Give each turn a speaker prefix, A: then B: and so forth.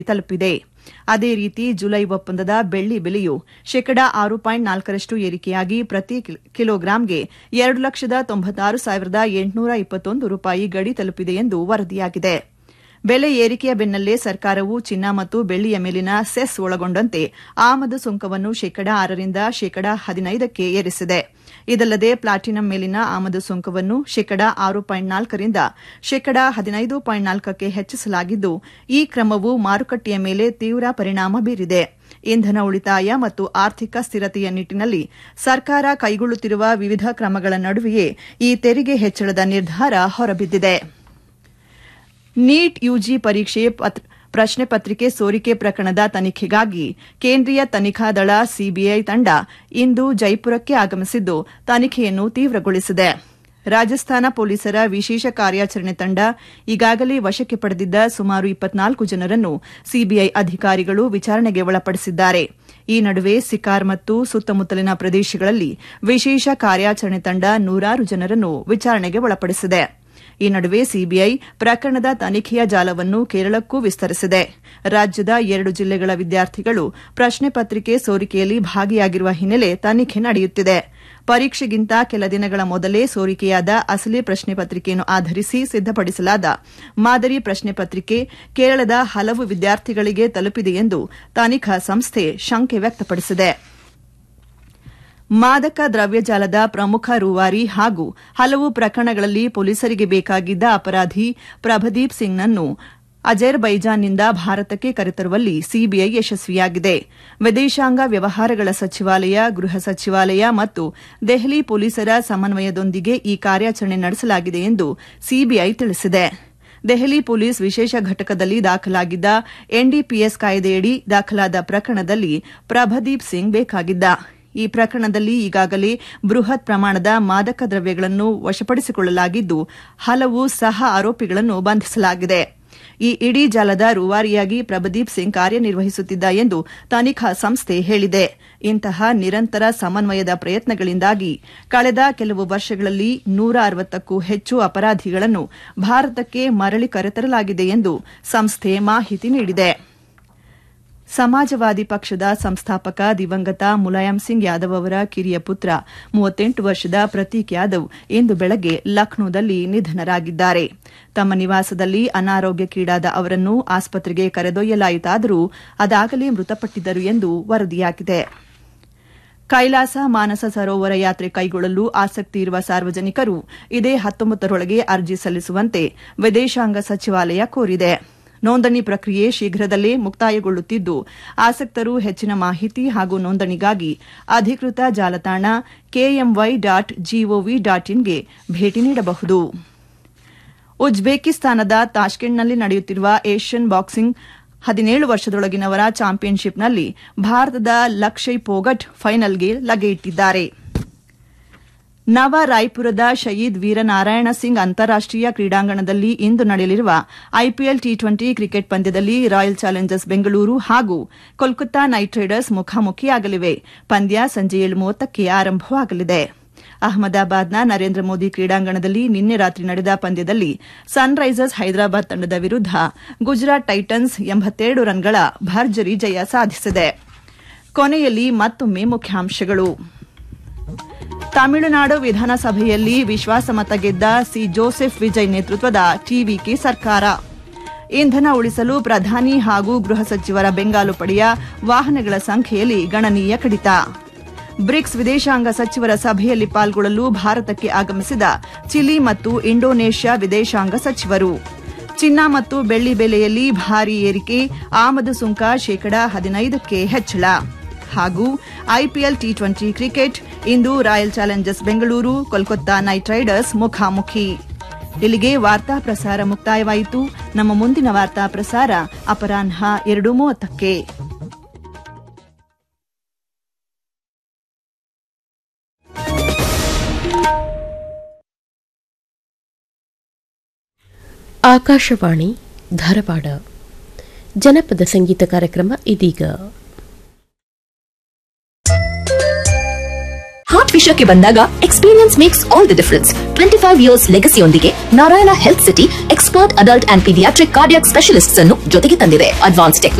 A: ತಲುಪಿದೆ ಅದೇ ರೀತಿ ಜುಲೈ ಒಪ್ಪಂದದ ಬೆಳ್ಳಿ ಬೆಲೆಯು ಶೇಕಡಾ ಆರು ಪಾಯಿಂಟ್ ನಾಲ್ಕರಷ್ಟು ಏರಿಕೆಯಾಗಿ ಪ್ರತಿ ಕಿಲೋಗ್ರಾಂಗೆ ಎರಡು ಲಕ್ಷದ ತೊಂಬತ್ತಾರು ಸಾವಿರದ ಎಂಟುನೂರ ಇಪ್ಪತ್ತೊಂದು ರೂಪಾಯಿ ಗಡಿ ತಲುಪಿದೆ ಎಂದು ವರದಿಯಾಗಿದೆ ಬೆಲೆ ಏರಿಕೆಯ ಬೆನ್ನಲ್ಲೇ ಸರ್ಕಾರವು ಚಿನ್ನ ಮತ್ತು ಬೆಳ್ಳಿಯ ಮೇಲಿನ ಸೆಸ್ ಒಳಗೊಂಡಂತೆ ಆಮದು ಸುಂಕವನ್ನು ಶೇಕಡಾ ಆರರಿಂದ ಶೇಕಡಾ ಹದಿನೈದಕ್ಕೆ ಏರಿಸಿದೆ ಇದಲ್ಲದೆ ಪ್ಲಾಟಿನಂ ಮೇಲಿನ ಆಮದು ಸುಂಕವನ್ನು ಶೇಕಡಾ ಆರು ಪಾಯಿಂಟ್ ನಾಲ್ಕರಿಂದ ಶೇಕಡಾ ಹದಿನೈದು ಪಾಯಿಂಟ್ ನಾಲ್ಕಕ್ಕೆ ಹೆಚ್ಚಿಸಲಾಗಿದ್ದು ಈ ಕ್ರಮವು ಮಾರುಕಟ್ಟೆಯ ಮೇಲೆ ತೀವ್ರ ಪರಿಣಾಮ ಬೀರಿದೆ ಇಂಧನ ಉಳಿತಾಯ ಮತ್ತು ಆರ್ಥಿಕ ಸ್ಥಿರತೆಯ ನಿಟ್ಟಿನಲ್ಲಿ ಸರ್ಕಾರ ಕೈಗೊಳ್ಳುತ್ತಿರುವ ವಿವಿಧ ಕ್ರಮಗಳ ನಡುವೆಯೇ ಈ ತೆರಿಗೆ ಹೆಚ್ಚಳದ ನಿರ್ಧಾರ ಹೊರಬಿದ್ದಿದೆ ನೀಟ್ ಯುಜಿ ಪರೀಕ್ಷೆ ಪ್ರಶ್ನೆ ಪತ್ರಿಕೆ ಸೋರಿಕೆ ಪ್ರಕರಣದ ತನಿಖೆಗಾಗಿ ಕೇಂದ್ರೀಯ ತನಿಖಾ ದಳ ಸಿಬಿಐ ತಂಡ ಇಂದು ಜೈಪುರಕ್ಕೆ ಆಗಮಿಸಿದ್ದು ತನಿಖೆಯನ್ನು ತೀವ್ರಗೊಳಿಸಿದೆ ರಾಜಸ್ಥಾನ ಪೊಲೀಸರ ವಿಶೇಷ ಕಾರ್ಯಾಚರಣೆ ತಂಡ ಈಗಾಗಲೇ ವಶಕ್ಕೆ ಪಡೆದಿದ್ದ ಸುಮಾರು ಇಪ್ಪತ್ನಾಲ್ಕು ಜನರನ್ನು ಸಿಬಿಐ ಅಧಿಕಾರಿಗಳು ವಿಚಾರಣೆಗೆ ಒಳಪಡಿಸಿದ್ದಾರೆ ಈ ನಡುವೆ ಸಿಕಾರ್ ಮತ್ತು ಸುತ್ತಮುತ್ತಲಿನ ಪ್ರದೇಶಗಳಲ್ಲಿ ವಿಶೇಷ ಕಾರ್ಯಾಚರಣೆ ತಂಡ ನೂರಾರು ಜನರನ್ನು ವಿಚಾರಣೆಗೆ ಒಳಪಡಿಸಿದೆ ಈ ನಡುವೆ ಸಿಬಿಐ ಪ್ರಕರಣದ ತನಿಖೆಯ ಜಾಲವನ್ನು ಕೇರಳಕ್ಕೂ ವಿಸ್ತರಿಸಿದೆ ರಾಜ್ಯದ ಎರಡು ಜಿಲ್ಲೆಗಳ ವಿದ್ಯಾರ್ಥಿಗಳು ಪ್ರಶ್ನೆ ಪತ್ರಿಕೆ ಸೋರಿಕೆಯಲ್ಲಿ ಭಾಗಿಯಾಗಿರುವ ಹಿನ್ನೆಲೆ ತನಿಖೆ ನಡೆಯುತ್ತಿದೆ ಪರೀಕ್ಷೆಗಿಂತ ಕೆಲ ದಿನಗಳ ಮೊದಲೇ ಸೋರಿಕೆಯಾದ ಅಸಲಿ ಪ್ರಶ್ನೆ ಪತ್ರಿಕೆಯನ್ನು ಆಧರಿಸಿ ಸಿದ್ದಪಡಿಸಲಾದ ಮಾದರಿ ಪ್ರಶ್ನೆ ಪತ್ರಿಕೆ ಕೇರಳದ ಹಲವು ವಿದ್ಯಾರ್ಥಿಗಳಿಗೆ ತಲುಪಿದೆ ಎಂದು ತನಿಖಾ ಸಂಸ್ಥೆ ಶಂಕೆ ವ್ಯಕ್ತಪಡಿಸಿದೆ ಮಾದಕ ದ್ರವ್ಯಜಾಲದ ಪ್ರಮುಖ ರೂವಾರಿ ಹಾಗೂ ಹಲವು ಪ್ರಕರಣಗಳಲ್ಲಿ ಪೊಲೀಸರಿಗೆ ಬೇಕಾಗಿದ್ದ ಅಪರಾಧಿ ಪ್ರಭದೀಪ್ ಸಿಂಗ್ನನ್ನು ಅಜರ್ಬೈಜಾನ್ನಿಂದ ಭಾರತಕ್ಕೆ ಕರೆತರುವಲ್ಲಿ ಸಿಬಿಐ ಯಶಸ್ವಿಯಾಗಿದೆ ವಿದೇಶಾಂಗ ವ್ಯವಹಾರಗಳ ಸಚಿವಾಲಯ ಗೃಹ ಸಚಿವಾಲಯ ಮತ್ತು ದೆಹಲಿ ಪೊಲೀಸರ ಸಮನ್ವಯದೊಂದಿಗೆ ಈ ಕಾರ್ಯಾಚರಣೆ ನಡೆಸಲಾಗಿದೆ ಎಂದು ಸಿಬಿಐ ತಿಳಿಸಿದೆ ದೆಹಲಿ ಪೊಲೀಸ್ ವಿಶೇಷ ಘಟಕದಲ್ಲಿ ದಾಖಲಾಗಿದ್ದ ಎನ್ಡಿಪಿಎಸ್ ಕಾಯ್ದೆಯಡಿ ದಾಖಲಾದ ಪ್ರಕರಣದಲ್ಲಿ ಪ್ರಭದೀಪ್ ಸಿಂಗ್ ಬೇಕಾಗಿದ್ದ ಈ ಪ್ರಕರಣದಲ್ಲಿ ಈಗಾಗಲೇ ಬೃಹತ್ ಪ್ರಮಾಣದ ಮಾದಕ ದ್ರವ್ಯಗಳನ್ನು ವಶಪಡಿಸಿಕೊಳ್ಳಲಾಗಿದ್ದು ಹಲವು ಸಹ ಆರೋಪಿಗಳನ್ನು ಬಂಧಿಸಲಾಗಿದೆ ಈ ಇಡೀ ಜಾಲದ ರೂವಾರಿಯಾಗಿ ಪ್ರಭದೀಪ್ ಸಿಂಗ್ ಕಾರ್ಯನಿರ್ವಹಿಸುತ್ತಿದ್ದ ಎಂದು ತನಿಖಾ ಸಂಸ್ಥೆ ಹೇಳಿದೆ ಇಂತಹ ನಿರಂತರ ಸಮನ್ವಯದ ಪ್ರಯತ್ನಗಳಿಂದಾಗಿ ಕಳೆದ ಕೆಲವು ವರ್ಷಗಳಲ್ಲಿ ನೂರ ಅರವತ್ತಕ್ಕೂ ಹೆಚ್ಚು ಅಪರಾಧಿಗಳನ್ನು ಭಾರತಕ್ಕೆ ಮರಳಿ ಕರೆತರಲಾಗಿದೆ ಎಂದು ಸಂಸ್ಥೆ ಮಾಹಿತಿ ನೀಡಿದೆ ಸಮಾಜವಾದಿ ಪಕ್ಷದ ಸಂಸ್ಥಾಪಕ ದಿವಂಗತ ಮುಲಾಯಂ ಸಿಂಗ್ ಯಾದವ್ ಅವರ ಕಿರಿಯ ಪುತ್ರ ಮೂವತ್ತೆಂಟು ವರ್ಷದ ಪ್ರತೀಕ್ ಯಾದವ್ ಇಂದು ಬೆಳಗ್ಗೆ ಲಕ್ನೋದಲ್ಲಿ ನಿಧನರಾಗಿದ್ದಾರೆ ತಮ್ಮ ನಿವಾಸದಲ್ಲಿ ಅನಾರೋಗ್ಯಕ್ಕೀಡಾದ ಅವರನ್ನು ಆಸ್ಪತ್ರೆಗೆ ಕರೆದೊಯ್ಯಲಾಯಿತಾದರೂ ಅದಾಗಲೇ ಮೃತಪಟ್ಟಿದ್ದರು ಎಂದು ವರದಿಯಾಗಿದೆ ಕೈಲಾಸ ಮಾನಸ ಸರೋವರ ಯಾತ್ರೆ ಕೈಗೊಳ್ಳಲು ಆಸಕ್ತಿ ಇರುವ ಸಾರ್ವಜನಿಕರು ಇದೇ ಹತ್ತೊಂಬತ್ತರೊಳಗೆ ಅರ್ಜಿ ಸಲ್ಲಿಸುವಂತೆ ವಿದೇಶಾಂಗ ಸಚಿವಾಲಯ ಕೋರಿದೆ ನೋಂದಣಿ ಪ್ರಕ್ರಿಯೆ ಶೀಘ್ರದಲ್ಲೇ ಮುಕ್ತಾಯಗೊಳ್ಳುತ್ತಿದ್ದು ಆಸಕ್ತರು ಹೆಚ್ಚಿನ ಮಾಹಿತಿ ಹಾಗೂ ನೋಂದಣಿಗಾಗಿ ಅಧಿಕೃತ ಜಾಲತಾಣ ಕೆಎಂವೈ ಡಾಟ್ ಜಿಒವಿ ಡಾಟ್ ಇನ್ಗೆ ಭೇಟಿ ನೀಡಬಹುದು ಉಜ್ಬೇಕಿಸ್ತಾನದ ತಾಷ್ಕೆಂಟ್ನಲ್ಲಿ ನಡೆಯುತ್ತಿರುವ ಏಷ್ಯನ್ ಬಾಕ್ಸಿಂಗ್ ಹದಿನೇಳು ವರ್ಷದೊಳಗಿನವರ ಚಾಂಪಿಯನ್ಶಿಪ್ನಲ್ಲಿ ಭಾರತದ ಲಕ್ಷಯ್ ಪೋಗಟ್ ಫೈನಲ್ಗೆ ಲಗೆಯಿಟ್ಟಿದ್ದಾರೆ ನವ ರಾಯ್ಪುರದ ಶಯೀದ್ ವೀರನಾರಾಯಣ ಸಿಂಗ್ ಅಂತಾರಾಷ್ಟೀಯ ಕ್ರೀಡಾಂಗಣದಲ್ಲಿ ಇಂದು ನಡೆಯಲಿರುವ ಐಪಿಎಲ್ ಟಿ ಟ್ವೆಂಟಿ ಕ್ರಿಕೆಟ್ ಪಂದ್ಯದಲ್ಲಿ ರಾಯಲ್ ಚಾಲೆಂಜರ್ಸ್ ಬೆಂಗಳೂರು ಹಾಗೂ ಕೋಲ್ಕತ್ತಾ ನೈಟ್ ರೈಡರ್ಸ್ ಮುಖಾಮುಖಿಯಾಗಲಿವೆ ಪಂದ್ಯ ಸಂಜೆ ಏಳು ಮೂವತ್ತಕ್ಕೆ ಆರಂಭವಾಗಲಿದೆ ಅಹಮದಾಬಾದ್ನ ನರೇಂದ್ರ ಮೋದಿ ಕ್ರೀಡಾಂಗಣದಲ್ಲಿ ನಿನ್ನೆ ರಾತ್ರಿ ನಡೆದ ಪಂದ್ಯದಲ್ಲಿ ಸನ್ ರೈಸರ್ಸ್ ಹೈದರಾಬಾದ್ ತಂಡದ ವಿರುದ್ದ ಗುಜರಾತ್ ಟೈಟನ್ಸ್ ಎಂಬತ್ತೆರಡು ರನ್ಗಳ ಭರ್ಜರಿ ಜಯ ಸಾಧಿಸಿದೆ ಕೊನೆಯಲ್ಲಿ ಮತ್ತೊಮ್ಮೆ ಮುಖ್ಯಾಂಶಗಳು ತಮಿಳುನಾಡು ವಿಧಾನಸಭೆಯಲ್ಲಿ ವಿಶ್ವಾಸಮತ ಗೆದ್ದ ಸಿ ಜೋಸೆಫ್ ವಿಜಯ್ ನೇತೃತ್ವದ ಟಿವಿಕೆ ಸರ್ಕಾರ ಇಂಧನ ಉಳಿಸಲು ಪ್ರಧಾನಿ ಹಾಗೂ ಗೃಹ ಸಚಿವರ ಬೆಂಗಾಲು ಪಡೆಯ ವಾಹನಗಳ ಸಂಖ್ಯೆಯಲ್ಲಿ ಗಣನೀಯ ಕಡಿತ ಬ್ರಿಕ್ಸ್ ವಿದೇಶಾಂಗ ಸಚಿವರ ಸಭೆಯಲ್ಲಿ ಪಾಲ್ಗೊಳ್ಳಲು ಭಾರತಕ್ಕೆ ಆಗಮಿಸಿದ ಚಿಲಿ ಮತ್ತು ಇಂಡೋನೇಷ್ಯಾ ವಿದೇಶಾಂಗ ಸಚಿವರು ಚಿನ್ನ ಮತ್ತು ಬೆಳ್ಳಿ ಬೆಲೆಯಲ್ಲಿ ಭಾರೀ ಏರಿಕೆ ಆಮದು ಸುಂಕ ಶೇಕಡಾ ಹದಿನೈದಕ್ಕೆ ಹೆಚ್ಚಳ ಹಾಗೂ ಐಪಿಎಲ್ ಟಿ ಟ್ವೆಂಟಿ ಕ್ರಿಕೆಟ್ ಇಂದು Royal Challengers Bengaluru Kolkata Knight Riders ಮುಖಾಮುಖಿ ಇಲ್ಲಿಗೆ ವಾರ್ತಾ ಪ್ರಸಾರ ಮುಕ್ತಾಯವಾಯಿತು ನಮ್ಮ ಮುಂದಿನ ವಾರ್ತಾ ಪ್ರಸಾರ ಅಪರಾಹ್ನ ಎರಡು ಮೂವತ್ತಕ್ಕೆ
B: ಆಕಾಶವಾಣಿ ಧಾರವಾಡ ಜನಪದ ಸಂಗೀತ ಕಾರ್ಯಕ್ರಮ ಇದೀಗ
C: ಹಾರ್ಟ್ ವಿಷ ವಿಷಯಕ್ಕೆ ಬಂದಾಗ experience makes all the difference twenty five years ಲೆಗಸಿಯೊಂದಿಗೆ Narayana Health City expert adult and paediatric cardiac specialists ಅನ್ನು ಜೊತೆಗೆ ತಂದಿದೆ ಅಡ್ವಾನ್ಸ್